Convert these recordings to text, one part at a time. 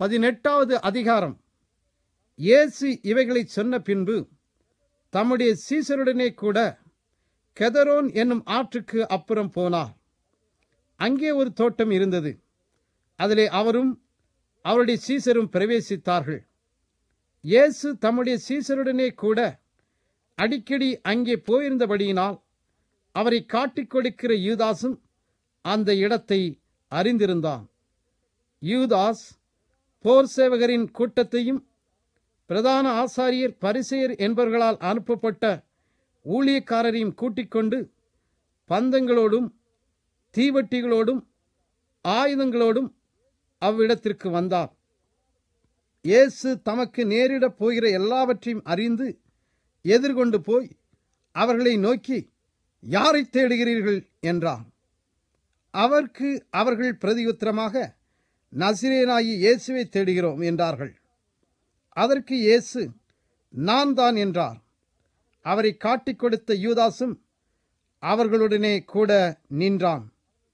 பதினெட்டாவது அதிகாரம் இயேசு இவைகளை சொன்ன பின்பு தம்முடைய சீசருடனே கூட கெதரோன் என்னும் ஆற்றுக்கு அப்புறம் போனார் அங்கே ஒரு தோட்டம் இருந்தது அதிலே அவரும் அவருடைய சீசரும் பிரவேசித்தார்கள் இயேசு தம்முடைய சீசருடனே கூட அடிக்கடி அங்கே போயிருந்தபடியினால் அவரை காட்டிக் கொடுக்கிற யூதாசும் அந்த இடத்தை அறிந்திருந்தான் யூதாஸ் போர் சேவகரின் கூட்டத்தையும் பிரதான ஆசாரியர் பரிசெயர் என்பவர்களால் அனுப்பப்பட்ட ஊழியக்காரரையும் கூட்டிக் கொண்டு பந்தங்களோடும் தீவட்டிகளோடும் ஆயுதங்களோடும் அவ்விடத்திற்கு வந்தார் இயேசு தமக்கு நேரிடப் போகிற எல்லாவற்றையும் அறிந்து எதிர்கொண்டு போய் அவர்களை நோக்கி யாரை தேடுகிறீர்கள் என்றார் அவருக்கு அவர்கள் பிரதியுத்தரமாக நசிரேனாயி இயேசுவை தேடுகிறோம் என்றார்கள் அதற்கு இயேசு நான் தான் என்றார் அவரை காட்டிக் கொடுத்த யூதாசும் அவர்களுடனே கூட நின்றான்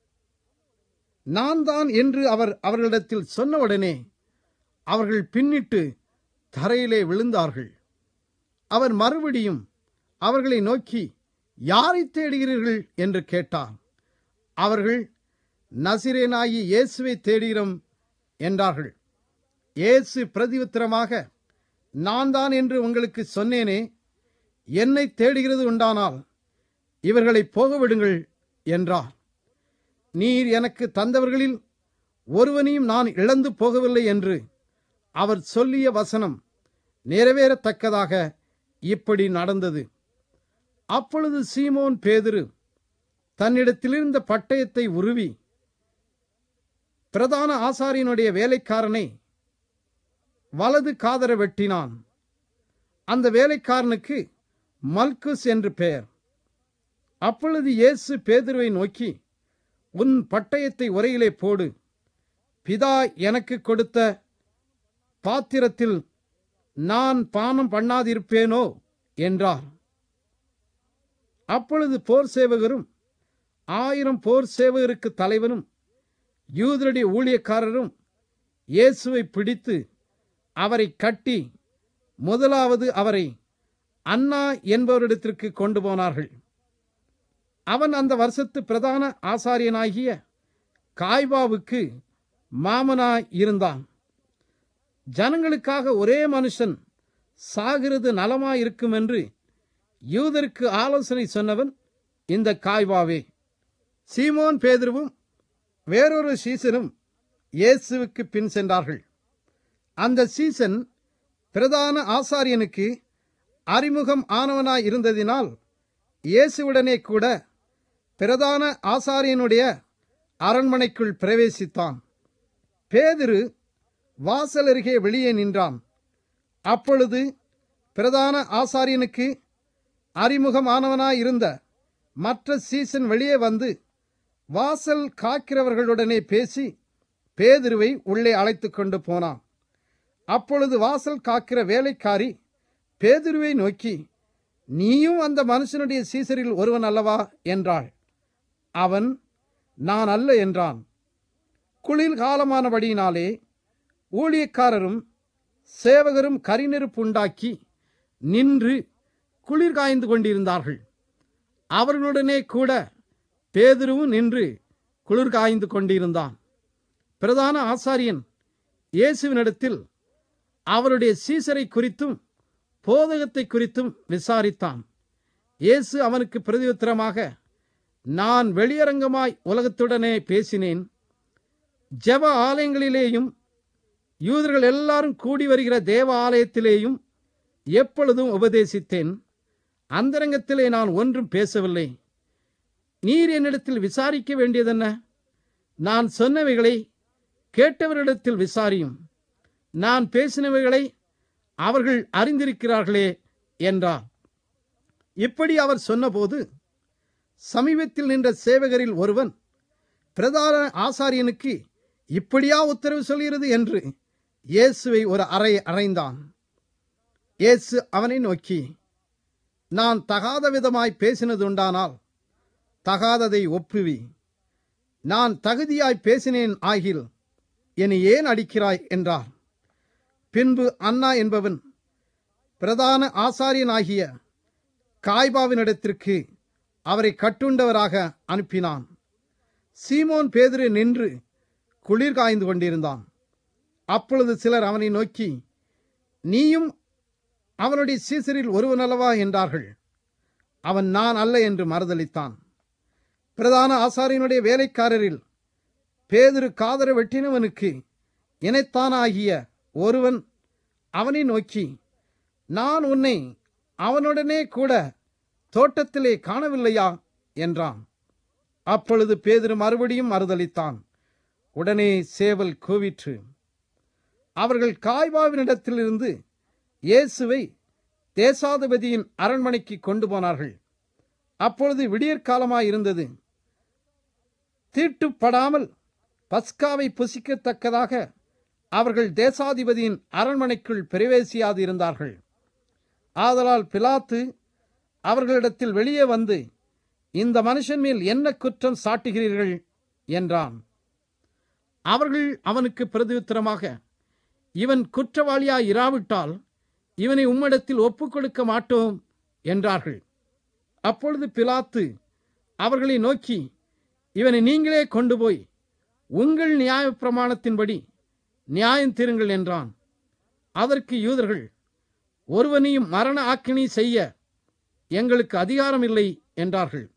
நான் தான் என்று அவர் அவர்களிடத்தில் சொன்னவுடனே அவர்கள் பின்னிட்டு தரையிலே விழுந்தார்கள் அவர் மறுபடியும் அவர்களை நோக்கி யாரை தேடுகிறீர்கள் என்று கேட்டார் அவர்கள் நசிரேனாயி இயேசுவை தேடுகிறோம் என்றார்கள் இயேசு பிரதியுத்தரமாக நான் தான் என்று உங்களுக்கு சொன்னேனே என்னை தேடுகிறது உண்டானால் இவர்களை போக விடுங்கள் என்றார் நீர் எனக்கு தந்தவர்களில் ஒருவனையும் நான் இழந்து போகவில்லை என்று அவர் சொல்லிய வசனம் நிறைவேறத்தக்கதாக இப்படி நடந்தது அப்பொழுது சீமோன் பேதுரு தன்னிடத்திலிருந்த பட்டயத்தை உருவி பிரதான ஆசாரியனுடைய வேலைக்காரனை வலது காதர வெட்டினான் அந்த வேலைக்காரனுக்கு மல்குஸ் என்று பெயர் அப்பொழுது இயேசு பேதுருவை நோக்கி உன் பட்டயத்தை உரையிலே போடு பிதா எனக்கு கொடுத்த பாத்திரத்தில் நான் பானம் பண்ணாதிருப்பேனோ என்றார் அப்பொழுது போர் சேவகரும் ஆயிரம் போர் சேவகருக்கு தலைவனும் யூதருடைய ஊழியக்காரரும் இயேசுவை பிடித்து அவரை கட்டி முதலாவது அவரை அண்ணா என்பவரிடத்திற்கு கொண்டு போனார்கள் அவன் அந்த வருஷத்து பிரதான ஆசாரியனாகிய காய்பாவுக்கு மாமனாய் இருந்தான் ஜனங்களுக்காக ஒரே மனுஷன் சாகிறது நலமாயிருக்கும் என்று யூதருக்கு ஆலோசனை சொன்னவன் இந்த காய்வாவே சீமோன் பேதுருவும் வேறொரு சீசனும் இயேசுவுக்கு பின் சென்றார்கள் அந்த சீசன் பிரதான ஆசாரியனுக்கு அறிமுகம் ஆனவனாய் இருந்ததினால் இயேசுவுடனே கூட பிரதான ஆசாரியனுடைய அரண்மனைக்குள் பிரவேசித்தான் பேதிரு வாசல் அருகே வெளியே நின்றான் அப்பொழுது பிரதான ஆசாரியனுக்கு அறிமுகமானவனாயிருந்த மற்ற சீசன் வெளியே வந்து வாசல் காக்கிறவர்களுடனே பேசி பேதிருவை உள்ளே அழைத்து கொண்டு போனான் அப்பொழுது வாசல் காக்கிற வேலைக்காரி பேதுருவை நோக்கி நீயும் அந்த மனுஷனுடைய சீசரில் ஒருவன் அல்லவா என்றாள் அவன் நான் அல்ல என்றான் குளிர் காலமானபடியினாலே ஊழியக்காரரும் சேவகரும் கரிநெருப்பு உண்டாக்கி நின்று குளிர் காய்ந்து கொண்டிருந்தார்கள் அவர்களுடனே கூட பேதுருவும் நின்று குளிர் காய்ந்து கொண்டிருந்தான் பிரதான ஆசாரியன் இயேசுவினிடத்தில் அவருடைய சீசரை குறித்தும் போதகத்தை குறித்தும் விசாரித்தான் இயேசு அவனுக்கு பிரதியுத்தரமாக நான் வெளியரங்கமாய் உலகத்துடனே பேசினேன் ஜெப ஆலயங்களிலேயும் யூதர்கள் எல்லாரும் கூடி வருகிற தேவ ஆலயத்திலேயும் எப்பொழுதும் உபதேசித்தேன் அந்தரங்கத்திலே நான் ஒன்றும் பேசவில்லை நீர் என்னிடத்தில் விசாரிக்க வேண்டியதென்ன நான் சொன்னவைகளை கேட்டவரிடத்தில் விசாரியும் நான் பேசினவைகளை அவர்கள் அறிந்திருக்கிறார்களே என்றார் இப்படி அவர் சொன்னபோது சமீபத்தில் நின்ற சேவகரில் ஒருவன் பிரதான ஆசாரியனுக்கு இப்படியா உத்தரவு சொல்கிறது என்று இயேசுவை ஒரு அறை அறைந்தான் இயேசு அவனை நோக்கி நான் தகாத விதமாய் பேசினதுண்டானால் தகாததை ஒப்புவி நான் தகுதியாய் பேசினேன் ஆகில் என்னை ஏன் அடிக்கிறாய் என்றார் பின்பு அண்ணா என்பவன் பிரதான ஆசாரியனாகிய காய்பாவினிடத்திற்கு அவரை கட்டுண்டவராக அனுப்பினான் சீமோன் பேதுரு நின்று குளிர் காய்ந்து கொண்டிருந்தான் அப்பொழுது சிலர் அவனை நோக்கி நீயும் அவனுடைய சீசரில் ஒருவனல்லவா என்றார்கள் அவன் நான் அல்ல என்று மறுதளித்தான் பிரதான ஆசாரியனுடைய வேலைக்காரரில் பேதுரு காதர வெட்டினவனுக்கு இணைத்தானாகிய ஒருவன் அவனை நோக்கி நான் உன்னை அவனுடனே கூட தோட்டத்திலே காணவில்லையா என்றான் அப்பொழுது பேதுரு மறுபடியும் மறுதளித்தான் உடனே சேவல் கூவிற்று அவர்கள் காய்பாவினிடத்திலிருந்து இயேசுவை தேசாதிபதியின் அரண்மனைக்கு கொண்டு போனார்கள் அப்பொழுது விடியற்காலமாயிருந்தது தீட்டுப்படாமல் பஸ்காவை புசிக்கத்தக்கதாக அவர்கள் தேசாதிபதியின் அரண்மனைக்குள் பிரவேசியாது இருந்தார்கள் ஆதலால் பிலாத்து அவர்களிடத்தில் வெளியே வந்து இந்த மனுஷன் மேல் என்ன குற்றம் சாட்டுகிறீர்கள் என்றான் அவர்கள் அவனுக்கு பிரதியுத்தரமாக இவன் குற்றவாளியாய் இராவிட்டால் இவனை உம்மிடத்தில் ஒப்புக் கொடுக்க மாட்டோம் என்றார்கள் அப்பொழுது பிலாத்து அவர்களை நோக்கி இவனை நீங்களே கொண்டு போய் உங்கள் நியாயப் பிரமாணத்தின்படி நியாயம் தீருங்கள் என்றான் அதற்கு யூதர்கள் ஒருவனையும் மரண ஆக்கினி செய்ய எங்களுக்கு அதிகாரம் இல்லை என்றார்கள்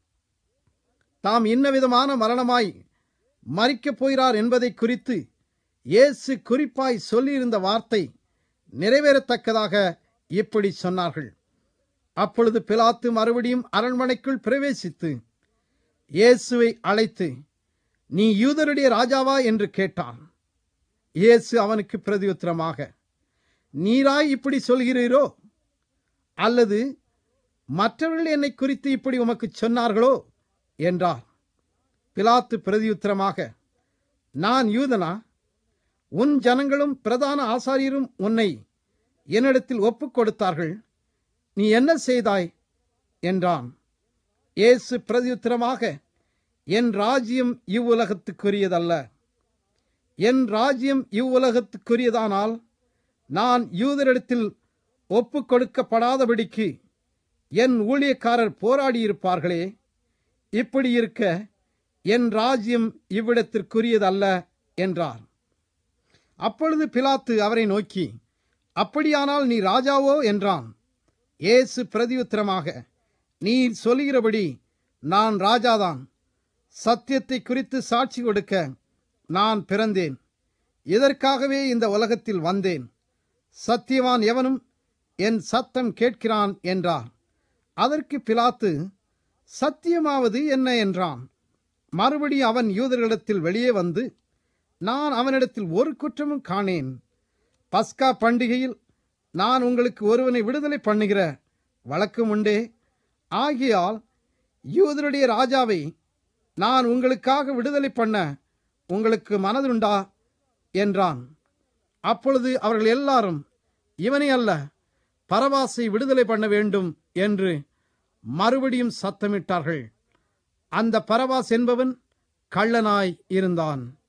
தாம் இன்னவிதமான மரணமாய் மறிக்கப் போகிறார் என்பதை குறித்து இயேசு குறிப்பாய் சொல்லியிருந்த வார்த்தை நிறைவேறத்தக்கதாக இப்படி சொன்னார்கள் அப்பொழுது பிலாத்து மறுபடியும் அரண்மனைக்குள் பிரவேசித்து இயேசுவை அழைத்து நீ யூதருடைய ராஜாவா என்று கேட்டான் இயேசு அவனுக்கு பிரதியுத்தரமாக நீராய் இப்படி சொல்கிறீரோ அல்லது மற்றவர்கள் என்னை குறித்து இப்படி உமக்கு சொன்னார்களோ என்றார் பிலாத்து பிரதியுத்தரமாக நான் யூதனா உன் ஜனங்களும் பிரதான ஆசாரியரும் உன்னை என்னிடத்தில் ஒப்புக் கொடுத்தார்கள் நீ என்ன செய்தாய் என்றான் இயேசு பிரதியுத்தரமாக என் ராஜ்யம் இவ்வுலகத்துக்குரியதல்ல என் ராஜ்யம் இவ்வுலகத்துக்குரியதானால் நான் யூதரிடத்தில் ஒப்புக் கொடுக்கப்படாதபடிக்கு என் ஊழியக்காரர் போராடியிருப்பார்களே இப்படி இருக்க என் ராஜ்யம் இவ்விடத்திற்குரியதல்ல என்றார் அப்பொழுது பிலாத்து அவரை நோக்கி அப்படியானால் நீ ராஜாவோ என்றான் இயேசு பிரதியுத்தரமாக நீர் சொல்கிறபடி நான் ராஜாதான் சத்தியத்தை குறித்து சாட்சி கொடுக்க நான் பிறந்தேன் இதற்காகவே இந்த உலகத்தில் வந்தேன் சத்தியவான் எவனும் என் சத்தம் கேட்கிறான் என்றார் அதற்கு பிலாத்து சத்தியமாவது என்ன என்றான் மறுபடி அவன் யூதர்களிடத்தில் வெளியே வந்து நான் அவனிடத்தில் ஒரு குற்றமும் காணேன் பஸ்கா பண்டிகையில் நான் உங்களுக்கு ஒருவனை விடுதலை பண்ணுகிற வழக்கம் உண்டே ஆகியால் யூதருடைய ராஜாவை நான் உங்களுக்காக விடுதலை பண்ண உங்களுக்கு மனதுண்டா என்றான் அப்பொழுது அவர்கள் எல்லாரும் இவனை அல்ல பரபாசை விடுதலை பண்ண வேண்டும் என்று மறுபடியும் சத்தமிட்டார்கள் அந்த பரபாஸ் என்பவன் கள்ளனாய் இருந்தான்